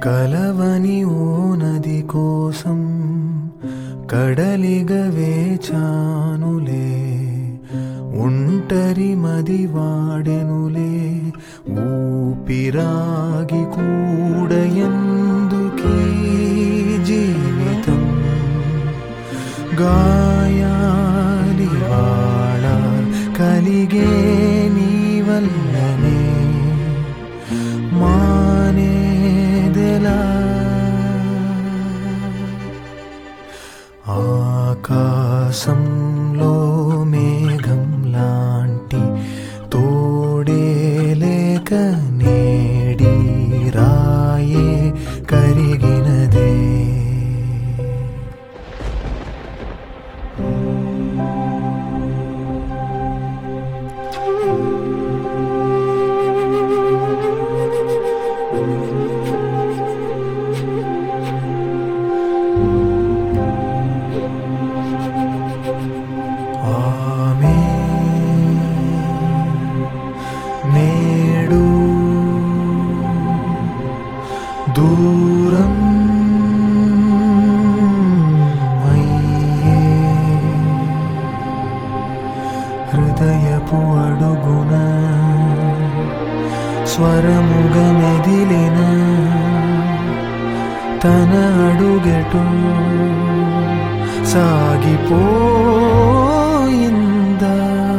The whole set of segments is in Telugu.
కలవని ఓ నది కోసం కడలిగా వేచానులే ఒంటరి మది వాడెనులే ఊపిరాగి కూడా ఎందుకీ జీవితం గాయాలి వాడ కలిగే నీ వల్లనే మానేదెలా ఆకాశంలో మేఘం లాంటి తోడే లేక నేడి రాయే కరిగినదే ఆమె నేడు దూరం అయ్యే హృదయపు అడుగున స్వరముగ మెదిలిన తన అడుగెటు సాగిపోయిందా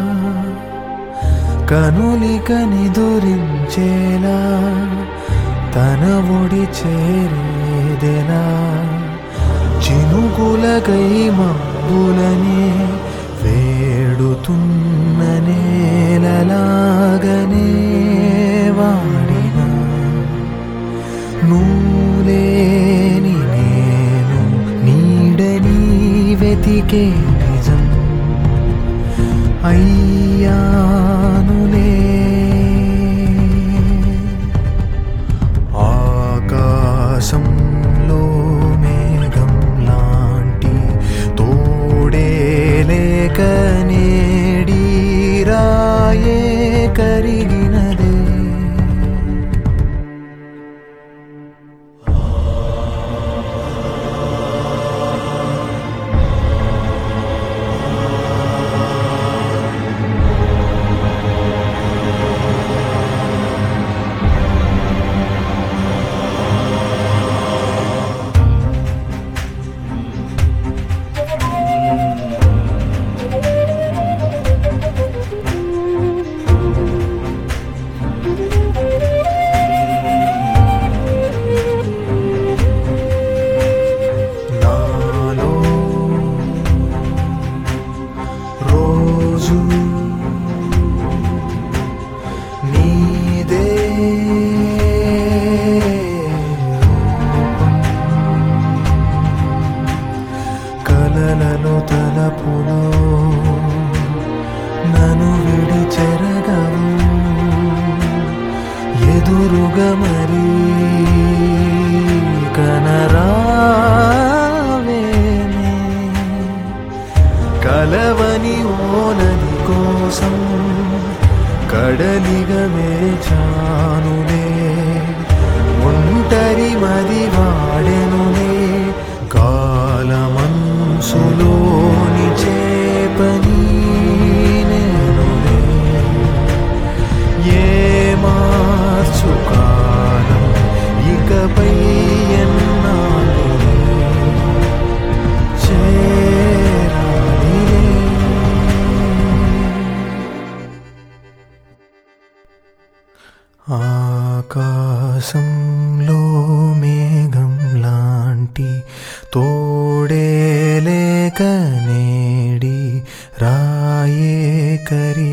కనులిక నిదురించేలా తన ఒడి చేరేదెలా చినుకులకై మబ్బులనే వేడుతున్న నేలలాగనే వాడిన నూలేని నేను నీడని వెతికే నిజం అయ్యానులే ఆకాశంలో మేఘం లాంటి తోడే లేక నేడి రాయే కరిగినదే నాలో రోజు నీదే రూపం. కలలలో తలపులో నన్ను విడి చెరగవు ఎదురుగా మరీ కనరావేనే కలవని ఓ నది కోసం కడలిగా వేచానులే ఒంటరి మది వాడెనులే కాలమంచులోని చేపని నేనులే ఏ మార్చు కాలం ఇకపై ఎన్నాళ్ళు చేరాలిలే ఆకాశంలో మేఘం లాంటి తోడే లేక నేడి రాయే కరి